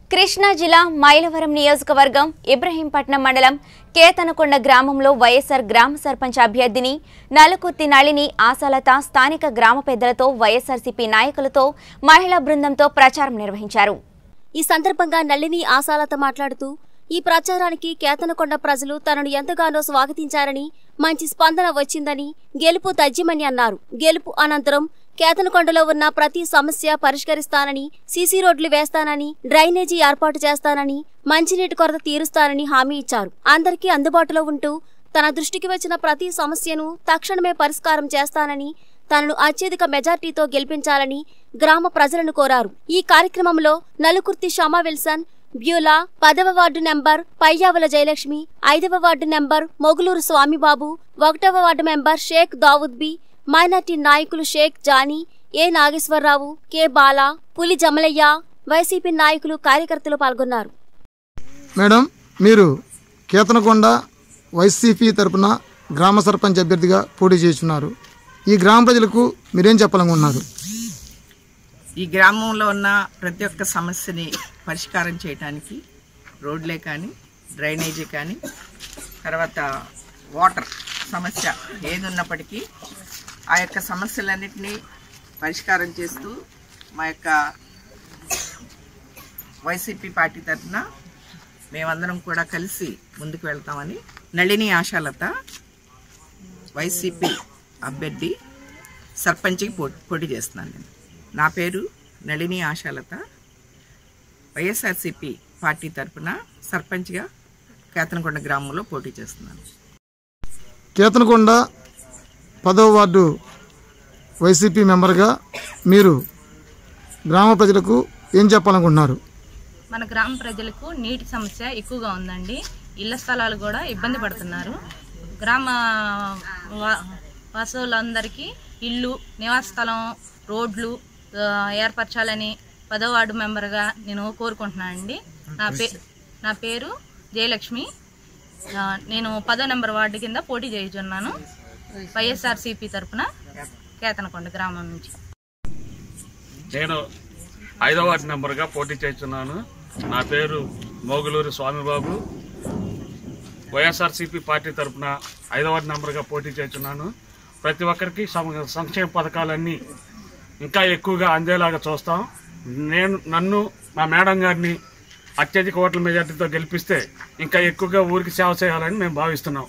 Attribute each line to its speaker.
Speaker 1: కృష్ణా జిల్లా మైలవరం నియోజకవర్గం ఇబ్రహీంపట్నం మండలం కేతనకొండ గ్రామంలో వైఎస్ఆర్ గ్రామ సర్పంచ్ అభ్యర్థిని నలుకుర్తి నళిని ఆశాలత స్థానిక గ్రామ పెద్దలతో వైఎస్ఆర్సీపీ నాయకులతో మహిళా బృందంతో ప్రచారం నిర్వహించారు
Speaker 2: ఈ సందర్భంగా నళిని ఆశాలత మాట్లాడుతూ ఈ ప్రచారానికి కేతనకొండ ప్రజలు తనను ఎంతగానో స్వాగతించారని మంచి స్పందన వచ్చిందని గెలుపు తజ్యమని అన్నారు గెలుపు అనంతరం కేతనకొండలో ఉన్న ప్రతి సమస్య పరిష్కరిస్తానని సీసీ రోడ్లు వేస్తానని డ్రైనేజీ ఏర్పాటు చేస్తానని మంచినీటి కొరత తీరుస్తానని హామీ ఇచ్చారు అందరికీ అందుబాటులో ఉంటూ తన దృష్టికి వచ్చిన ప్రతి సమస్యను తక్షణమే పరిష్కారం చేస్తానని తనను అత్యధిక మెజార్టీతో గెలిపించాలని గ్రామ ప్రజలను కోరారు ఈ కార్యక్రమంలో నలుకుర్తి షమా విల్సన్ బ్యూలా పదవ వార్డు నెంబర్ పయ్యావుల జయలక్ష్మి ఐదవ వార్డు నెంబర్ మొగులూరు స్వామిబాబు ఒకటవ ward member Sheikh Dawood Bi minority నాయకులు Sheikh Jani A Nageswararao K Bala Puli Jamalaiah YCP నాయకులు కార్యకర్తలు పాల్గొన్నారు
Speaker 3: మేడం మీరు కేతనకొండ వైసీపీ తరపున గ్రామ సర్పంచ్ అభ్యర్థిగా పోటీ చేస్తున్నారు ఈ గ్రామ ప్రజలకు మీరేం చెప్పాలనుకుంటున్నారు
Speaker 4: ఈ గ్రామంలో ఉన్న ప్రతి ఒక్క సమస్యని పరిష్కారం చేయడానికి రోడ్లే కానీ డ్రైనేజీ కానీ తర్వాత వాటర్ సమస్య ఏది ఉన్నప్పటికీ ఆ యొక్క సమస్యలన్నింటినీ పరిష్కారం చేస్తూ మా యొక్క వైసీపీ పార్టీ తరఫున మేమందరం కూడా కలిసి ముందుకు వెళ్తామని నళిని ఆశాలత వైసీపీ అభ్యర్థి సర్పంచ్కి పో పోటీ చేస్తున్నాను నేను నా పేరు నళిని ఆశాలత వైఎస్ఆర్సీపీ పార్టీ తరఫున సర్పంచ్గా కేతనకొండ గ్రామంలో పోటీ చేస్తున్నాను
Speaker 3: కేతనకొండ పదవ వార్డు వైసీపీ మెంబర్గా మీరు గ్రామ ప్రజలకు ఏం చెప్పాలనుకుంటున్నారు
Speaker 5: మన గ్రామ ప్రజలకు నీటి సమస్య ఎక్కువగా ఉందండి ఇళ్ల స్థలాలు కూడా ఇబ్బంది పడుతున్నారు గ్రామ వా- వాసులందరికీ ఇల్లు నివాస స్థలం రోడ్లు ఆ, ఏర్పరచాలని పదో వార్డు మెంబర్గా నేను కోరుకుంటున్నానండి నా పే నా పేరు జయలక్ష్మి ఆ, నేను పదో నెంబర్ వార్డు కింద పోటీ చేయుచున్నాను వైఎస్ఆర్సీపీ తరఫున కేతనకొండ గ్రామం నుంచి
Speaker 6: నేను ఐదవ వార్డు నెంబర్గా పోటీ చేస్తున్నాను నా పేరు మోగులూరి స్వామిబాబు వైఎస్ఆర్సీపీ పార్టీ తరఫున ఐదవ వార్డు నెంబర్గా పోటీ చేస్తున్నాను ప్రతి ఒక్కరికి సమ- సంక్షేమ పథకాలన్నీ ఇంకా ఎక్కువగా అందేలాగా చూస్తాం నేను నన్ను మా మేడం గారిని అత్యధిక ఓట్ల మెజార్టీతో గెలిపిస్తే ఇంకా ఎక్కువగా ఊరికి సేవ చేయాలని మేము భావిస్తున్నాం